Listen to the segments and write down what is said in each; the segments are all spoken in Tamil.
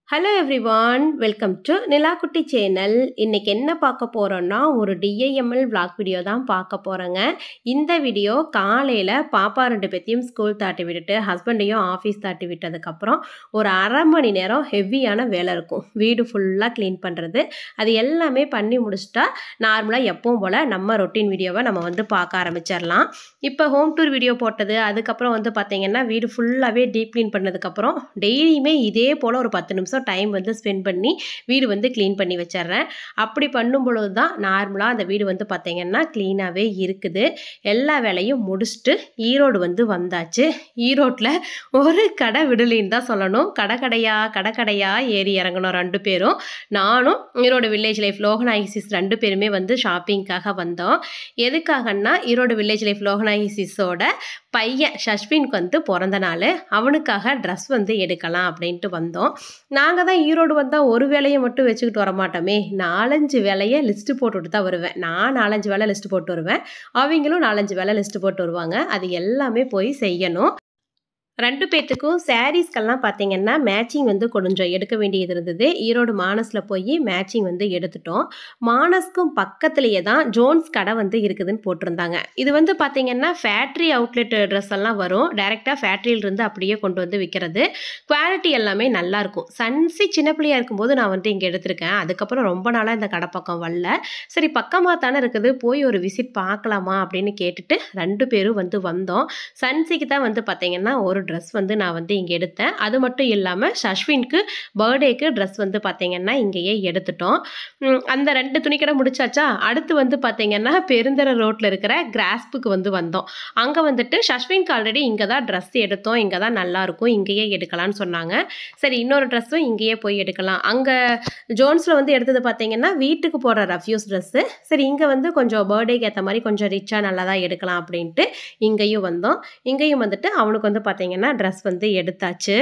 hello everyone welcome to Nilakutty channel இன்னைக்கு என்ன பார்க்க போகிறோன்னா ஒரு டிஐஎம்எல் vlog வீடியோ தான் பார்க்க போகிறோங்க இந்த வீடியோ காலையில் பாப்பா ரெண்டு பேத்தையும் ஸ்கூல் தாட்டி விட்டுட்டு ஹஸ்பண்டையும் ஆஃபீஸ் தாட்டி விட்டதுக்கப்புறம் ஒரு அரை மணி நேரம் ஹெவியான வேலை இருக்கும் வீடு ஃபுல்லாக க்ளீன் பண்ணுறது அது எல்லாமே பண்ணி முடிச்சிட்டா நார்மலாக எப்பவும் போல் நம்ம ரொட்டீன் வீடியோவை நம்ம வந்து பார்க்க ஆரம்பிச்சிடலாம் இப்போ ஹோம் டூர் வீடியோ போட்டது அதுக்கப்புறம் வந்து பார்த்தீங்கன்னா வீடு ஃபுல்லாகவே டீப் க்ளீன் பண்ணதுக்கப்புறம் டெய்லியுமே இதே போல் ஒரு பத்து நிமிஷம் டைம் வந்து ஸ்பெண்ட் பண்ணி வீடு வந்து க்ளீன் பண்ணி வச்சிடுறேன் அப்படி பண்ணும் பொழுது தான் நார்மலாக அந்த வீடு வந்து பார்த்தீங்கன்னா க்ளீனாகவே இருக்குது எல்லா வேலையும் முடிச்சுட்டு ஈரோடு வந்து வந்தாச்சு ஈரோட்டில் ஒரு கடை விடலின்னு தான் சொல்லணும் கடை கடையா கடை கடையா ஏறி இறங்கணும் ரெண்டு பேரும் நானும் ஈரோடு வில்லேஜ் லைஃப் லோகநாயகிசிஸ் ரெண்டு பேருமே வந்து ஷாப்பிங்க்காக வந்தோம் எதுக்காகன்னா ஈரோடு வில்லேஜ் லைஃப் லோகநாயகிசிஸோட பையன் ஷஷ்வின்க்கு வந்து பிறந்த நாள் அவனுக்காக ட்ரெஸ் வந்து எடுக்கலாம் அப்படின்ட்டு வந்தோம் நாங்கள் தான் ஈரோடு வந்தால் ஒரு வேலையை மட்டும் வச்சுக்கிட்டு வர மாட்டோமே நாலஞ்சு வேலையை லிஸ்ட்டு போட்டுட்டு தான் வருவேன் நான் நாலஞ்சு வேலை லிஸ்ட்டு போட்டு வருவேன் அவங்களும் நாலஞ்சு வேலை லிஸ்ட்டு போட்டு வருவாங்க அது எல்லாமே போய் செய்யணும் ரெண்டு பேர்த்துக்கும் சாரீஸ்க்கெல்லாம் பார்த்தீங்கன்னா மேட்சிங் வந்து கொஞ்சம் எடுக்க வேண்டியது இருந்தது ஈரோடு மானஸில் போய் மேட்சிங் வந்து எடுத்துட்டோம் மானஸ்க்கும் பக்கத்துலேயே தான் ஜோன்ஸ் கடை வந்து இருக்குதுன்னு போட்டிருந்தாங்க இது வந்து பார்த்தீங்கன்னா ஃபேக்ட்ரி அவுட்லெட் ட்ரெஸ் எல்லாம் வரும் டைரெக்டாக ஃபேக்ட்ரியிலிருந்து அப்படியே கொண்டு வந்து விற்கிறது குவாலிட்டி எல்லாமே நல்லாயிருக்கும் சன்சி சின்ன பிள்ளையா இருக்கும்போது நான் வந்து இங்கே எடுத்திருக்கேன் அதுக்கப்புறம் ரொம்ப நாளாக இந்த கடை பக்கம் வரல சரி பக்கமாக தானே இருக்குது போய் ஒரு விசிட் பார்க்கலாமா அப்படின்னு கேட்டுட்டு ரெண்டு பேரும் வந்து வந்தோம் சன்சிக்கு தான் வந்து பார்த்தீங்கன்னா ஒரு ட்ரெஸ் வந்து நான் வந்து இங்கே எடுத்தேன் அது மட்டும் இல்லாமல் ஷஷ்வின்க்கு பர்த்டேக்கு ட்ரெஸ் வந்து பார்த்தீங்கன்னா இங்கேயே எடுத்துட்டோம் உம், அந்த ரெண்டு துணிக்கடை முடிச்சாச்சா அடுத்து வந்து பார்த்தீங்கன்னா பெருந்தர ரோட்டில் இருக்கிற கிராஸ்புக்கு வந்து வந்தோம் அங்கே வந்துட்டு ஷஷ்வின்க்கு ஆல்ரெடி இங்கே தான் ட்ரெஸ் எடுத்தோம் இங்கே தான் நல்லாயிருக்கும் இங்கேயே எடுக்கலாம்னு சொன்னாங்க சரி இன்னொரு ட்ரெஸ்ஸும் இங்கேயே போய் எடுக்கலாம் அங்கே ஜோன்ஸில் வந்து எடுத்தது பார்த்தீங்கன்னா வீட்டுக்கு போடுற ரஃப்யூஸ் ட்ரெஸ்ஸு சரி இங்கே வந்து கொஞ்சம் பர்த்டேக்கு ஏற்ற மாதிரி கொஞ்சம் ரிச்சாக நல்லா தான் எடுக்கலாம் அப்படின்ட்டு இங்கேயும் வந்தோம் இங்கேயும் வந்துட்டு அவனுக்கு வந்து பார்த்தீங்கன்னா ட்ரெஸ் வந்து எடுத்தாச்சு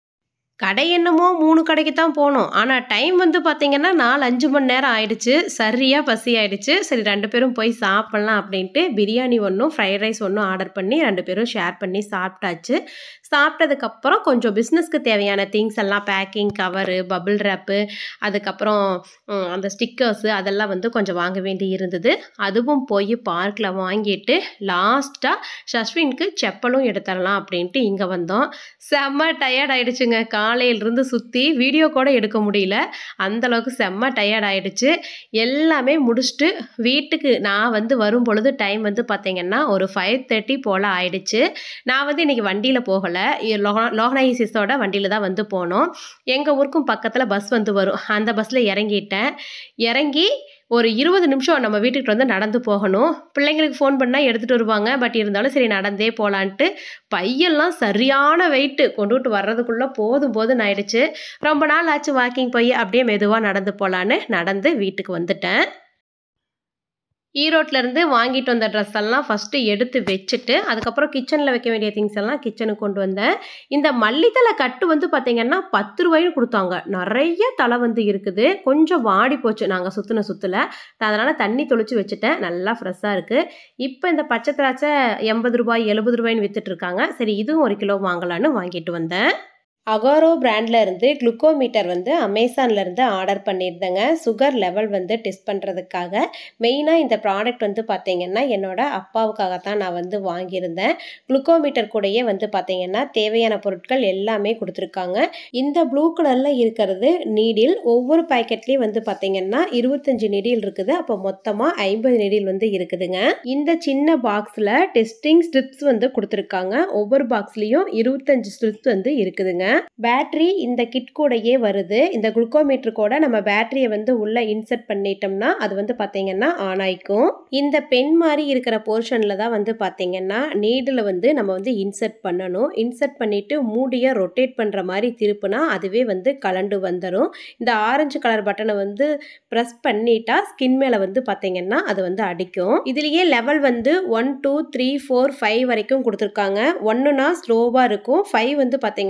கடை என்னமோ மூணு கடைக்கு தான் போனோம் ஆனால் டைம் வந்து பார்த்தீங்கன்னா நாலு அஞ்சு மணி நேரம் ஆயிடுச்சு சரியாக பசி ஆயிடுச்சு சரி ரெண்டு பேரும் போய் சாப்பிட்லாம் அப்படின்ட்டு பிரியாணி ஒன்றும் ஃப்ரைட் ரைஸ் ஒன்றும் ஆர்டர் பண்ணி ரெண்டு பேரும் ஷேர் பண்ணி சாப்பிட்டாச்சு சாப்பிட்டதுக்கப்புறம் கொஞ்சம் பிஸ்னஸ்க்கு தேவையான திங்ஸ் எல்லாம் பேக்கிங் கவரு பபிள் ரேப்பு அதுக்கப்புறம் ம், அந்த ஸ்டிக்கர்ஸு அதெல்லாம் வந்து கொஞ்சம் வாங்க வேண்டி இருந்தது அதுவும் போய் பார்க்கில் வாங்கிட்டு லாஸ்ட்டாக ஷஷ்வின்க்கு செப்பலும் எடுத்துடலாம் அப்படின்ட்டு இங்கே வந்தோம் செம்ம டயர்ட் ஆயிடுச்சுங்க காலையிலிருந்து சுற்றி வீடியோ கூட எடுக்க முடியல அந்த அளவுக்கு செம்ம டயர்ட் ஆயிடுச்சு எல்லாமே முடிச்சுட்டு வீட்டுக்கு நான் வந்து வரும் பொழுது டைம் வந்து பார்த்தீங்கன்னா ஒரு ஃபைவ் தேர்ட்டி போல் ஆயிடுச்சு நான் வந்து இன்றைக்கி வண்டியில் போகலை லோகநாயிசிஸோட வண்டியில் தான் வந்து போனோம் எங்கள் ஊருக்கும் பக்கத்தில் பஸ் வந்து வரும் அந்த பஸ்ஸில் இறங்கிட்டேன் இறங்கி ஒரு இருபது நிமிஷம் நம்ம வீட்டுக்கு வந்து நடந்து போகணும் பிள்ளைங்களுக்கு ஃபோன் பண்ணால் எடுத்துகிட்டு வருவாங்க பட் இருந்தாலும் சரி நடந்தே போகலான்ட்டு பையெல்லாம் சரியான வெயிட்டு கொண்டுகிட்டு வர்றதுக்குள்ளே போதும் போதும் ஆயிடுச்சு ரொம்ப நாள் ஆச்சு வாக்கிங் போய் அப்படியே மெதுவாக நடந்து போகலான்னு நடந்து வீட்டுக்கு வந்துட்டேன் ஈரோட்ல இருந்து வாங்கிட்டு வந்த ட்ரெஸ் எல்லாம் ஃபஸ்ட்டு எடுத்து வச்சுட்டு அதுக்கப்புறம் கிச்சனில் வைக்க வேண்டிய திங்ஸ் எல்லாம் கிச்சனுக்கு கொண்டு வந்தேன் இந்த மல்லித்தலை கட்டு வந்து பார்த்தீங்கன்னா பத்து ரூபாய்னு கொடுத்தாங்க நிறைய தலை வந்து இருக்குது கொஞ்சம் வாடி போச்சு நாங்கள் சுற்றின சுற்றுல அதனால் தண்ணி தொளிச்சு வச்சுட்டேன் நல்லா ஃப்ரெஷ்ஷாக இருக்குது இப்போ இந்த பச்சை திராட்சை எண்பது ரூபாய் எழுபது ரூபாய்னு வித்துட்டு இருக்காங்க சரி இதுவும் ஒரு கிலோ வாங்கலான்னு வாங்கிட்டு வந்தேன் அகோரோ பிராண்டில் இருந்து குளுக்கோமீட்டர் வந்து அமேசான்ல இருந்து ஆர்டர் பண்ணியிருந்தேங்க சுகர் லெவல் வந்து டெஸ்ட் பண்ணுறதுக்காக மெயினாக இந்த ப்ராடக்ட் வந்து பார்த்தீங்கன்னா என்னோட அப்பாவுக்காக தான் நான் வந்து வாங்கியிருந்தேன் குளுக்கோமீட்டர் கூடயே வந்து பார்த்தீங்கன்னா தேவையான பொருட்கள் எல்லாமே கொடுத்துருக்காங்க இந்த ப்ளூ கலரில் இருக்கிறது நீடில் ஒவ்வொரு பாக்கெட்லேயும் வந்து பார்த்தீங்கன்னா இருபத்தஞ்சு நீடில் இருக்குது அப்போ மொத்தமாக ஐம்பது நீடில் வந்து இருக்குதுங்க இந்த சின்ன பாக்ஸில் டெஸ்டிங் ஸ்ட்ரிப்ஸ் வந்து கொடுத்துருக்காங்க ஒவ்வொரு பாக்ஸ்லேயும் இருபத்தஞ்சு ஸ்ட்ரிப்ஸ் வந்து இருக்குதுங்க பேட்டரி இந்த கிட் கூடயே வருது இந்த குளுக்கோமீட்டர் கூட நம்ம பேட்டரியை வந்து உள்ள இன்சர்ட் பண்ணிட்டோம்னா அது வந்து பார்த்தீங்கன்னா ஆன் ஆயிக்கும் இந்த பென் மாதிரி இருக்கிற போர்ஷனில் தான் வந்து பார்த்தீங்கன்னா நீடில் வந்து நம்ம வந்து இன்சர்ட் பண்ணணும் இன்சர்ட் பண்ணிட்டு மூடியை ரொட்டேட் பண்ணுற மாதிரி திருப்புனா அதுவே வந்து கலண்டு வந்துடும் இந்த ஆரஞ்சு கலர் பட்டனை வந்து ப்ரெஸ் பண்ணிட்டா ஸ்கின் மேலே வந்து பார்த்தீங்கன்னா அது வந்து அடிக்கும் இதுலேயே லெவல் வந்து one two three four five வரைக்கும் கொடுத்துருக்காங்க ஒன்றுனா ஸ்லோவாக இருக்கும் ஃபைவ் வந்து பார்த்தீங்கன்னா நல்ல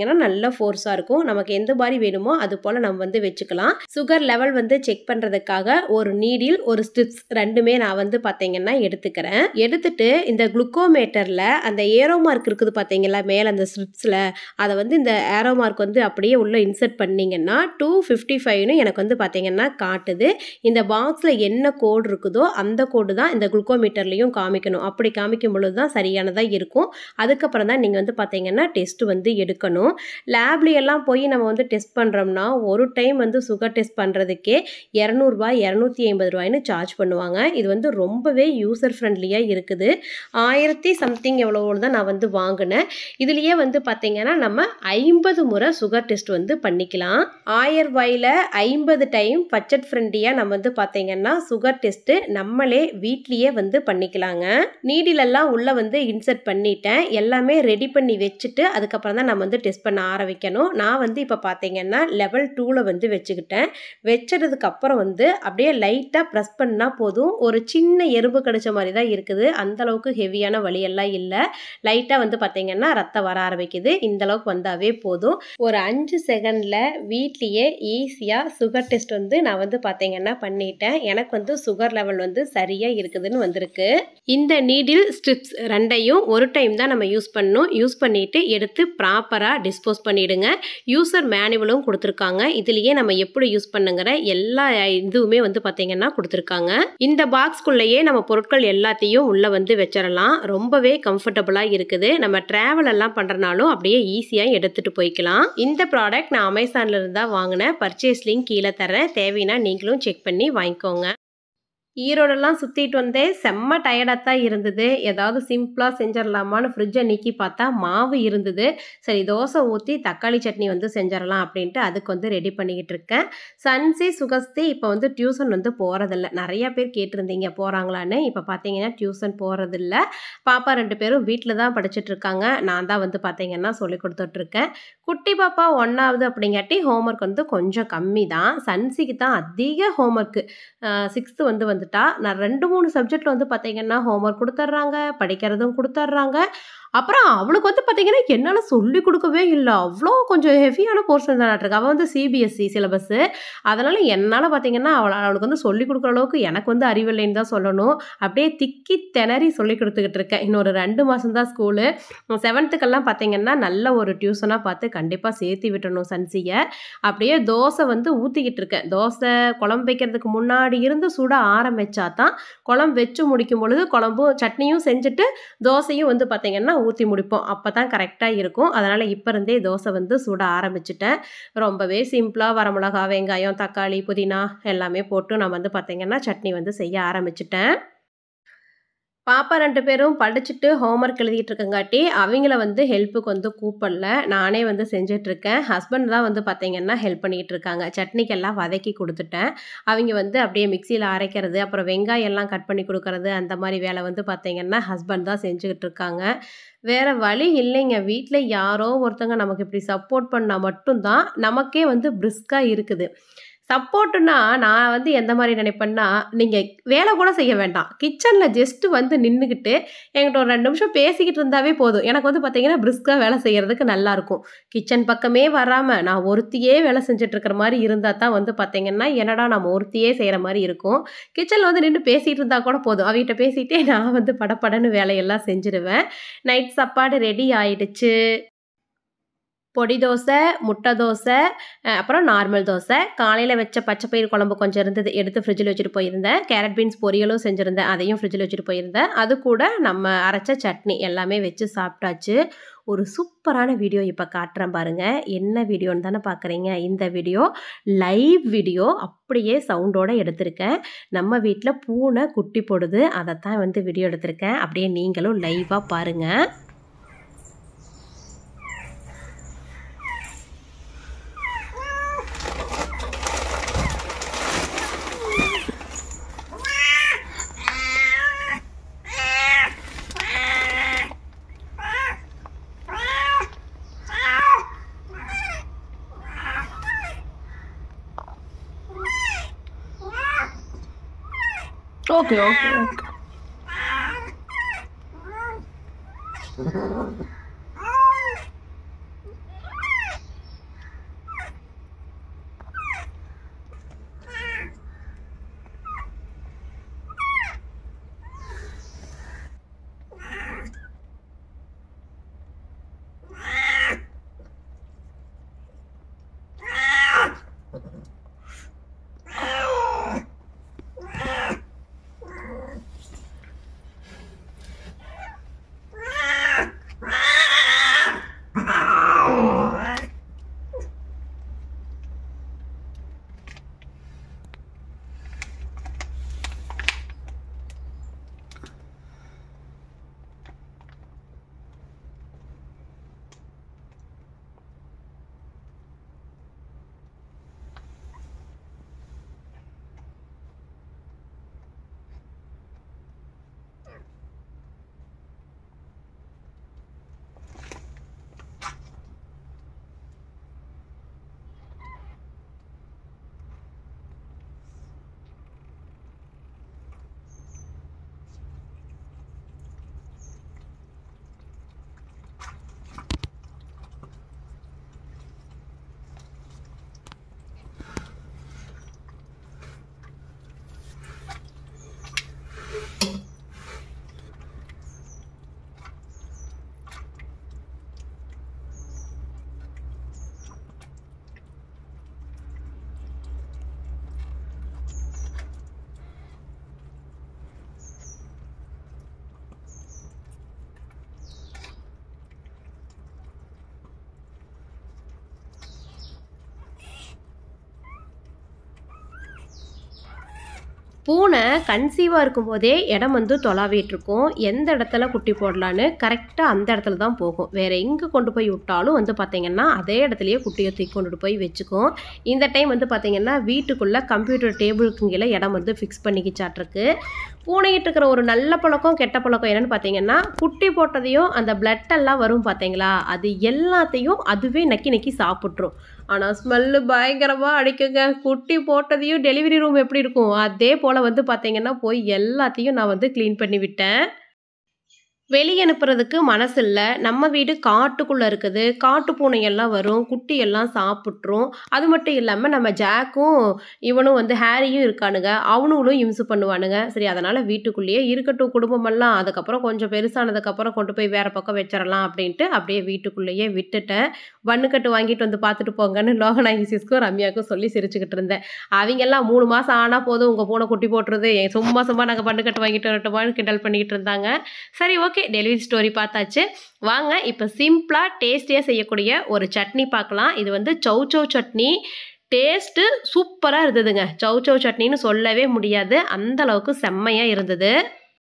ஃபோர்ஸாக இருக்கும் நமக்கு எந்த மாதிரி வேணுமோ அது போல் நம்ம வந்து வச்சுக்கலாம் சுகர் லெவல் வந்து செக் பண்ணுறதுக்காக ஒரு நீடில் ஒரு ஸ்ட்ரிப்ஸ் ரெண்டுமே நான் வந்து பார்த்தீங்கன்னா எடுத்துக்கிறேன் எடுத்துட்டு இந்த குளுக்கோமீட்டரில் அந்த ஏரோ மார்க் இருக்குது பார்த்தீங்களா மேலே அந்த ஸ்ட்ரிப்ஸில் அதை வந்து இந்த ஏரோ மார்க் வந்து அப்படியே உள்ளே இன்சர்ட் பண்ணிங்கன்னா டூ ஃபிஃப்டி ஃபைவ்னு எனக்கு வந்து பார்த்தீங்கன்னா காட்டுது இந்த பாக்ஸில் என்ன கோடு இருக்குதோ அந்த கோடு தான் இந்த குளுக்கோமீட்டர்லேயும் காமிக்கணும் அப்படி காமிக்கும் பொழுது தான் சரியானதாக இருக்கும் அதுக்கப்புறம் தான் நீங்கள் வந்து பார்த்தீங்கன்னா டெஸ்ட் வந்து எடுக்கணும் லேப்லையெல்லாம் போய் நம்ம வந்து டெஸ்ட் பண்ணுறோம்னா ஒரு டைம் வந்து சுகர் டெஸ்ட் பண்ணுறதுக்கே இரநூறுபா இரநூத்தி ஐம்பது ரூபாய்னு சார்ஜ் பண்ணுவாங்க இது வந்து ரொம்பவே யூசர் ஃப்ரெண்ட்லியாக இருக்குது ஆயிரத்தி சம்திங் எவ்வளோ தான் நான் வந்து வாங்கினேன் இதுலேயே வந்து பார்த்தீங்கன்னா நம்ம ஐம்பது முறை சுகர் டெஸ்ட் வந்து பண்ணிக்கலாம் ஆயிரம் ரூபாயில் ஐம்பது டைம் பட்ஜெட் ஃப்ரெண்ட்லியாக நம்ம வந்து பார்த்தீங்கன்னா சுகர் டெஸ்ட்டு நம்மளே வீட்லேயே வந்து பண்ணிக்கலாங்க நீடிலெல்லாம் உள்ளே வந்து இன்சர்ட் பண்ணிட்டேன் எல்லாமே ரெடி பண்ணி வச்சுட்டு அதுக்கப்புறம் தான் நம்ம வந்து டெஸ்ட் பண்ண ஆரம்பிக்கணும் நான் வந்து இப்போ பார்த்தீங்கன்னா லெவல் டூவில் வந்து வச்சுக்கிட்டேன் வச்சதுக்கு அப்புறம் வந்து அப்படியே லைட்டாக ப்ரெஸ் பண்ணால் போதும் ஒரு சின்ன எறும்பு கடிச்ச மாதிரி தான் இருக்குது அந்த அளவுக்கு ஹெவியான வலியெல்லாம் இல்லை லைட்டாக வந்து பார்த்தீங்கன்னா ரத்தம் வர ஆரம்பிக்குது இந்த அளவுக்கு வந்தாவே போதும் ஒரு அஞ்சு செகண்டில் வீட்லேயே ஈஸியாக சுகர் டெஸ்ட் வந்து நான் வந்து பார்த்தீங்கன்னா பண்ணிட்டேன் எனக்கு வந்து சுகர் லெவல் வந்து சரியாக இருக்குதுன்னு வந்திருக்கு இந்த நீடில் ஸ்ட்ரிப்ஸ் ரெண்டையும் ஒரு டைம் தான் நம்ம யூஸ் பண்ணணும் யூஸ் பண்ணிவிட்டு எடுத்து ப்ராப்பராக டிஸ்போஸ் பண்ணிவிடுங்க யூசர் மேனுவலும் கொடுத்துருக்காங்க இதுலேயே நம்ம எப்படி யூஸ் பண்ணுங்கிற எல்லா இதுவுமே வந்து பார்த்தீங்கன்னா கொடுத்துருக்காங்க இந்த பாக்ஸ்குள்ளேயே நம்ம பொருட்கள் எல்லாத்தையும் உள்ளே வந்து வச்சிடலாம் ரொம்பவே கம்ஃபர்டபுளாக இருக்குது நம்ம ட்ராவல் எல்லாம் பண்ணுறனாலும் அப்படியே ஈஸியாக எடுத்துகிட்டு போய்க்கலாம் இந்த ப்ராடக்ட் நான் அமேசானில் இருந்து தான் வாங்கினேன் பர்ச்சேஸ் லிங்க் கீழே தரேன் தேவைன்னா நீங்களும் செக் பண்ணி வாங்கிக்கோங்க ஈரோடெல்லாம் சுற்றிட்டு வந்தே செம்ம டயர்டாக தான் இருந்தது ஏதாவது சிம்பிளாக செஞ்சிடலாமான்னு ஃப்ரிட்ஜை நீக்கி பார்த்தா மாவு இருந்தது சரி தோசை ஊற்றி தக்காளி சட்னி வந்து செஞ்சிடலாம் அப்படின்ட்டு அதுக்கு வந்து ரெடி பண்ணிக்கிட்டு இருக்கேன் சன்சி சுகஸ்தி இப்போ வந்து டியூஷன் வந்து போகிறதில்ல நிறையா பேர் கேட்டிருந்தீங்க போகிறாங்களான்னு இப்போ பார்த்தீங்கன்னா டியூஷன் போகிறதில்ல பாப்பா ரெண்டு பேரும் வீட்டில் தான் படிச்சுட்டு இருக்காங்க நான் தான் வந்து பார்த்தீங்கன்னா சொல்லி கொடுத்துட்ருக்கேன் குட்டி பாப்பா ஒன்றாவது அப்படிங்காட்டி ஹோம்ஒர்க் வந்து கொஞ்சம் கம்மி தான் சன்சிக்கு தான் அதிக ஹோம்ஒர்க்கு சிக்ஸ்த்து வந்து வந்துட்டா நான் ரெண்டு மூணு சப்ஜெக்டில் வந்து பார்த்தீங்கன்னா ஹோம்ஒர்க் கொடுத்துட்றாங்க படிக்கிறதும் கொடுத்துட்றாங்க அப்புறம் அவளுக்கு வந்து பார்த்தீங்கன்னா என்னால் சொல்லி கொடுக்கவே இல்லை அவ்வளோ கொஞ்சம் ஹெவியான போர்ஷன் தான் இருக்கு அவள் வந்து சிபிஎஸ்சி சிலபஸ்ஸு அதனால் என்னால் பார்த்தீங்கன்னா அவள் அவளுக்கு வந்து சொல்லி கொடுக்குற அளவுக்கு எனக்கு வந்து அறிவில்லைன்னு தான் சொல்லணும் அப்படியே திக்கி திணறி சொல்லி கொடுத்துக்கிட்டு இருக்கேன் இன்னொரு ரெண்டு மாதம் தான் ஸ்கூலு செவன்த்துக்கெல்லாம் பார்த்தீங்கன்னா நல்ல ஒரு டியூஷனாக பார்த்து கண்டிப்பாக சேர்த்து விட்டணும் சன்சியை அப்படியே தோசை வந்து ஊற்றிக்கிட்டு இருக்கேன் தோசை குழம்பு வைக்கிறதுக்கு முன்னாடி இருந்து சுட ஆரம்பிச்சா தான் குழம்பு வச்சு முடிக்கும் பொழுது குழம்பும் சட்னியும் செஞ்சுட்டு தோசையும் வந்து பார்த்திங்கன்னா ஊற்றி முடிப்போம் அப்போ தான் கரெக்டாக இருக்கும் அதனால் இப்போ இருந்தே தோசை வந்து சுட ஆரம்பிச்சிட்டேன் ரொம்பவே சிம்பிளாக வரமிளகா வெங்காயம் தக்காளி புதினா எல்லாமே போட்டு நான் வந்து பார்த்திங்கன்னா சட்னி வந்து செய்ய ஆரம்பிச்சிட்டேன் பாப்பா ரெண்டு பேரும் படிச்சுட்டு ஹோம்ஒர்க் எழுதிட்டு இருக்கங்காட்டி அவங்கள வந்து ஹெல்ப்புக்கு வந்து கூப்பிடல நானே வந்து செஞ்சிட்ருக்கேன் ஹஸ்பண்ட் தான் வந்து பார்த்தீங்கன்னா ஹெல்ப் பண்ணிகிட்டு இருக்காங்க சட்னிக்கெல்லாம் வதக்கி கொடுத்துட்டேன் அவங்க வந்து அப்படியே மிக்சியில் அரைக்கிறது அப்புறம் வெங்காயம் எல்லாம் கட் பண்ணி கொடுக்கறது அந்த மாதிரி வேலை வந்து பார்த்தீங்கன்னா ஹஸ்பண்ட் தான் செஞ்சுக்கிட்டு இருக்காங்க வேறு வழி இல்லைங்க வீட்டில் யாரோ ஒருத்தங்க நமக்கு இப்படி சப்போர்ட் பண்ணால் மட்டும்தான் நமக்கே வந்து பிரிஸ்காக இருக்குது சப்போர்ட்டுனா நான் வந்து எந்த மாதிரி நினைப்பேன்னா நீங்கள் வேலை கூட செய்ய வேண்டாம் கிச்சனில் ஜஸ்ட்டு வந்து நின்றுக்கிட்டு என்கிட்ட ஒரு ரெண்டு நிமிஷம் பேசிக்கிட்டு இருந்தாவே போதும் எனக்கு வந்து பார்த்தீங்கன்னா பிரிஸ்காக வேலை செய்கிறதுக்கு நல்லாயிருக்கும் கிச்சன் பக்கமே வராமல் நான் ஒருத்தியே வேலை செஞ்சுட்ருக்கிற மாதிரி இருந்தால் தான் வந்து பார்த்தீங்கன்னா என்னடா நம்ம ஒருத்தியே செய்கிற மாதிரி இருக்கும் கிச்சனில் வந்து நின்று பேசிகிட்டு இருந்தால் கூட போதும் அவகிட்ட பேசிகிட்டே நான் வந்து படப்படன்னு வேலையெல்லாம் செஞ்சுருவேன் நைட் சாப்பாடு ரெடி ஆயிடுச்சு பொடி தோசை முட்டை தோசை அப்புறம் நார்மல் தோசை காலையில் வச்ச பச்சைப்பயிர் குழம்பு கொஞ்சம் இருந்தது எடுத்து ஃப்ரிட்ஜில் வச்சுட்டு போயிருந்தேன் கேரட் பீன்ஸ் பொரியலும் செஞ்சுருந்தேன் அதையும் ஃப்ரிட்ஜில் வச்சுட்டு போயிருந்தேன் அது கூட நம்ம அரைச்ச சட்னி எல்லாமே வச்சு சாப்பிட்டாச்சு ஒரு சூப்பரான வீடியோ இப்போ காட்டுறேன் பாருங்கள் என்ன வீடியோன்னு தானே பார்க்குறீங்க இந்த வீடியோ லைவ் வீடியோ அப்படியே சவுண்டோடு எடுத்திருக்கேன் நம்ம வீட்டில் பூனை குட்டி போடுது அதைத்தான் வந்து வீடியோ எடுத்திருக்கேன் அப்படியே நீங்களும் லைவாக பாருங்கள் ஓகே ஓகே ஓகே பூனை கன்சீவாக இருக்கும்போதே இடம் வந்து தொலாவிட்டு இருக்கும் எந்த இடத்துல குட்டி போடலான்னு கரெக்டாக அந்த இடத்துல தான் போகும் வேறு எங்கே கொண்டு போய் விட்டாலும் வந்து பார்த்திங்கன்னா அதே இடத்துலையே குட்டியை தூக்கி கொண்டுட்டு போய் வச்சுக்கும் இந்த டைம் வந்து பார்த்திங்கன்னா வீட்டுக்குள்ளே கம்ப்யூட்டர் டேபிளுக்கு கீழே இடம் வந்து ஃபிக்ஸ் பண்ணிக்கிச்சாட்ருக்கு பூனையிட்டு இருக்கிற ஒரு நல்ல பழக்கம் கெட்ட பழக்கம் என்னென்னு பார்த்தீங்கன்னா குட்டி போட்டதையும் அந்த blood எல்லாம் வரும் பார்த்தீங்களா அது எல்லாத்தையும் அதுவே நக்கி நக்கி சாப்பிட்ரும் ஆனால் ஸ்மெல்லு பயங்கரமாக அடிக்குங்க குட்டி போட்டதையும் டெலிவரி ரூம் எப்படி இருக்கும் அதே போல் வந்து பார்த்தீங்கன்னா போய் எல்லாத்தையும் நான் வந்து க்ளீன் பண்ணி விட்டேன் வெளியே அனுப்புறதுக்கு மனசு இல்லை நம்ம வீடு காட்டுக்குள்ளே இருக்குது காட்டு பூனை எல்லாம் வரும் குட்டி எல்லாம் சாப்பிட்ரும் அது மட்டும் இல்லாமல் நம்ம ஜாக்கும் இவனும் வந்து ஹேரியும் இருக்கானுங்க அவனுங்களும் இம்சு பண்ணுவானுங்க சரி அதனால் வீட்டுக்குள்ளேயே இருக்கட்டும் குடும்பமெல்லாம் அதுக்கப்புறம் கொஞ்சம் பெருசானதுக்கப்புறம் கொண்டு போய் வேறு பக்கம் வச்சிடலாம் அப்படின்ட்டு அப்படியே வீட்டுக்குள்ளேயே விட்டுட்டேன் வண்ணுக்கட்டு வாங்கிட்டு வந்து பார்த்துட்டு போங்கன்னு லோகநாயகி சிஸ்க்கும் ரம்யாவுக்கும் சொல்லி சிரிச்சுக்கிட்டு இருந்தேன் அவங்க எல்லாம் மூணு மாதம் ஆனால் போதும் உங்கள் பூனை குட்டி போட்டுருது ஏன் சும்மா சும்மா நாங்கள் பண்ணுக்கட்டு வாங்கிட்டு வரட்டுமான்னு கிண்டல் பண்ணிக்கிட்டு இருந்தாங்க சரி ஓகே டெலிவரி ஸ்டோரி பார்த்தாச்சு வாங்க இப்போ சிம்பிளாக டேஸ்டியாக செய்யக்கூடிய ஒரு சட்னி பார்க்கலாம் இது வந்து சௌச்சௌ சட்னி டேஸ்ட்டு சூப்பராக இருந்ததுங்க சௌச்சௌ சட்னின்னு சொல்லவே முடியாது அந்த அளவுக்கு செம்மையாக இருந்தது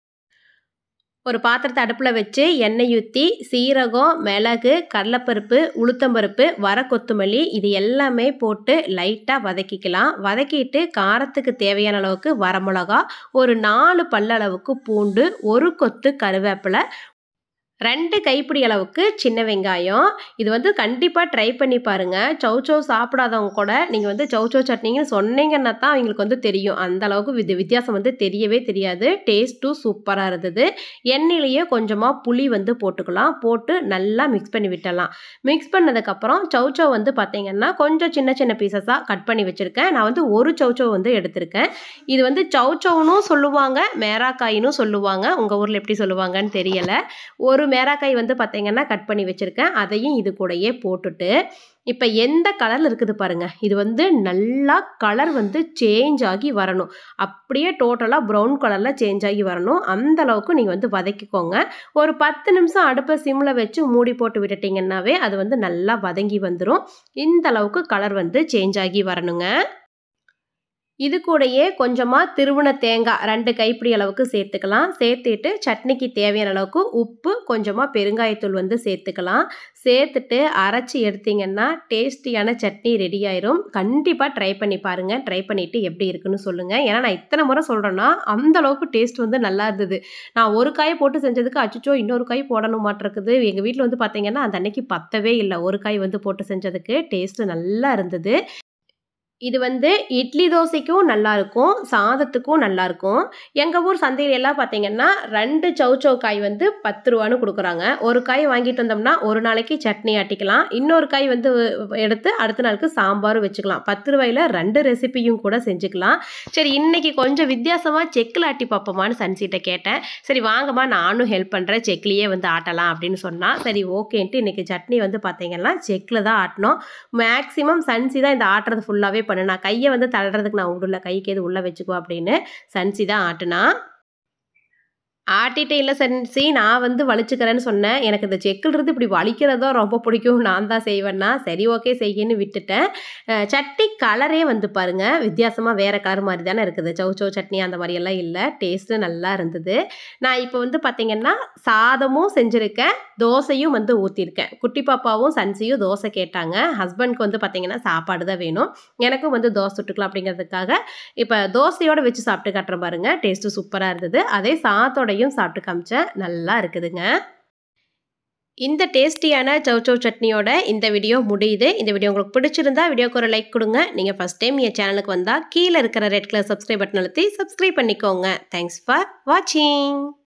ஒரு பாத்திரத்தை அடுப்பில் வச்சு எண்ணெய் ஊற்றி சீரகம் மிளகு கடலைப்பருப்பு உளுத்தம்பருப்பு வர கொத்தமல்லி இது எல்லாமே போட்டு லைட்டாக வதக்கிக்கலாம் வதக்கிட்டு காரத்துக்கு தேவையான அளவுக்கு வரமிளகா ஒரு நாலு பல்லளவுக்கு பூண்டு ஒரு கொத்து கருவேப்பிலை ரெண்டு கைப்பிடி அளவுக்கு சின்ன வெங்காயம் இது வந்து கண்டிப்பாக ட்ரை பண்ணி பாருங்கள் சௌச்சௌ சாப்பிடாதவங்க கூட நீங்கள் வந்து சௌச்சௌ சட்னிங்கன்னு சொன்னீங்கன்னா தான் அவங்களுக்கு வந்து தெரியும் அந்த அளவுக்கு வித் வித்தியாசம் வந்து தெரியவே தெரியாது டேஸ்ட்டும் சூப்பராக இருந்தது எண்ணெயிலேயே கொஞ்சமாக புளி வந்து போட்டுக்கலாம் போட்டு நல்லா மிக்ஸ் பண்ணி விட்டலாம் மிக்ஸ் பண்ணதுக்கப்புறம் சௌச்சௌ வந்து பார்த்தீங்கன்னா கொஞ்சம் சின்ன சின்ன பீசஸாக கட் பண்ணி வச்சுருக்கேன் நான் வந்து ஒரு சௌச்சௌ வந்து எடுத்திருக்கேன் இது வந்து சௌச்சௌனும் சொல்லுவாங்க மேராக்காயினும் சொல்லுவாங்க உங்கள் ஊரில் எப்படி சொல்லுவாங்கன்னு தெரியலை ஒரு மேராக்காய் வந்து பார்த்தீங்கன்னா கட் பண்ணி வச்சுருக்கேன் அதையும் இது கூடயே போட்டுட்டு இப்போ எந்த கலரில் இருக்குது பாருங்கள் இது வந்து நல்லா கலர் வந்து சேஞ்ச் ஆகி வரணும் அப்படியே டோட்டலாக ப்ரௌன் கலரில் சேஞ்ச் ஆகி வரணும் அந்த அளவுக்கு நீங்கள் வந்து வதக்கிக்கோங்க ஒரு பத்து நிமிஷம் அடுப்பை சிம்மில் வச்சு மூடி போட்டு விட்டுட்டிங்கன்னாவே அது வந்து நல்லா வதங்கி வந்துடும் இந்த அளவுக்கு கலர் வந்து சேஞ்ச் ஆகி வரணுங்க இது கூடயே கொஞ்சமாக திருவுண தேங்காய் ரெண்டு கைப்பிடி அளவுக்கு சேர்த்துக்கலாம் சேர்த்துட்டு சட்னிக்கு தேவையான அளவுக்கு உப்பு கொஞ்சமாக பெருங்காயத்தூள் வந்து சேர்த்துக்கலாம் சேர்த்துட்டு அரைச்சி எடுத்தீங்கன்னா டேஸ்டியான சட்னி ரெடி ஆயிரும் கண்டிப்பாக ட்ரை பண்ணி பாருங்கள் ட்ரை பண்ணிவிட்டு எப்படி இருக்குன்னு சொல்லுங்கள் ஏன்னா நான் இத்தனை முறை சொல்கிறேன்னா அந்த அளவுக்கு டேஸ்ட் வந்து நல்லா இருந்தது நான் ஒரு காயை போட்டு செஞ்சதுக்கு அச்சுச்சோ இன்னொரு காய் போடணும் மாட்டிருக்குது எங்கள் வீட்டில் வந்து பார்த்தீங்கன்னா அந்த அன்னைக்கு பத்தவே இல்லை ஒரு காய் வந்து போட்டு செஞ்சதுக்கு டேஸ்ட்டு நல்லா இருந்தது இது வந்து இட்லி தோசைக்கும் நல்லாயிருக்கும் சாதத்துக்கும் நல்லாயிருக்கும் எங்கள் ஊர் சந்தையில் எல்லாம் பார்த்தீங்கன்னா ரெண்டு சௌச்சௌ காய் வந்து பத்து ரூபான்னு கொடுக்குறாங்க ஒரு காய் வாங்கிட்டு வந்தோம்னா ஒரு நாளைக்கு சட்னி ஆட்டிக்கலாம் இன்னொரு காய் வந்து எடுத்து அடுத்த நாளுக்கு சாம்பாரும் வச்சுக்கலாம் பத்து ரூபாயில் ரெண்டு ரெசிபியும் கூட செஞ்சுக்கலாம் சரி இன்னைக்கு கொஞ்சம் வித்தியாசமாக செக்கில் ஆட்டி பார்ப்போமான்னு சன்சிட்ட கேட்டேன் சரி வாங்கம்மா நானும் ஹெல்ப் பண்ணுறேன் செக்லேயே வந்து ஆட்டலாம் அப்படின்னு சொன்னால் சரி ஓகேன்ட்டு இன்றைக்கி சட்னி வந்து பார்த்தீங்கன்னா செக்கில் தான் ஆட்டினோம் மேக்ஸிமம் சன்சி தான் இந்த ஆட்டுறது ஃபுல்லாகவே பண்ணு நான் கையை வந்து தள்ளுறதுக்கு நான் விடல கைக்கு எது உள்ளே வச்சுக்கோ அப்படின்னு சன்சி தான் ஆட்டுனா ஆட்டிட்டு இல்லை சன்சி நான் வந்து வலிச்சுக்கிறேன்னு சொன்னேன் எனக்கு இந்த செக்கிலிருந்து இப்படி வலிக்கிறதோ ரொம்ப பிடிக்கும் நான் தான் செய்வேன்னா சரி ஓகே செய்யன்னு விட்டுட்டேன் அஹ் சட்னி கலரே வந்து பாருங்க வித்தியாசமாக வேறு கலர் மாதிரி தானே இருக்குது சௌச்சௌ சட்னி அந்த மாதிரியெல்லாம் இல்லை டேஸ்ட்டு நல்லா இருந்தது நான் இப்போ வந்து பார்த்திங்கன்னா சாதமும் செஞ்சுருக்கேன் தோசையும் வந்து ஊற்றிருக்கேன் குட்டி பாப்பாவும் சன்சியும் தோசை கேட்டாங்க ஹஸ்பண்ட்க்கு வந்து பார்த்திங்கன்னா சாப்பாடு தான் வேணும் எனக்கும் வந்து தோசை சுட்டுக்கலாம் அப்படிங்கிறதுக்காக இப்போ தோசையோட வச்சு சாப்பிட்டு காட்டுற பாருங்க டேஸ்ட்டு சூப்பராக இருந்தது அதே சாதத்தோடையும் சாப்பிட்டு காமிச்சேன் நல்லா இருக்குதுங்க இந்த டேஸ்டியான சௌச்சௌ சட்னியோட இந்த வீடியோ முடியுது இந்த வீடியோ உங்களுக்கு பிடிச்சிருந்தா வீடியோக்கு ஒரு லைக் கொடுங்க நீங்கள் ஃபஸ்ட் டைம் என் சேனலுக்கு வந்தால் கீழே இருக்கிற ரெட் கலர் சப்ஸ்கிரைப் பட்டன் அழுத்தி சப்ஸ்கிரைப் பண்ணிக்கோங்க தேங்க்ஸ் ஃபார் வாட்சிங்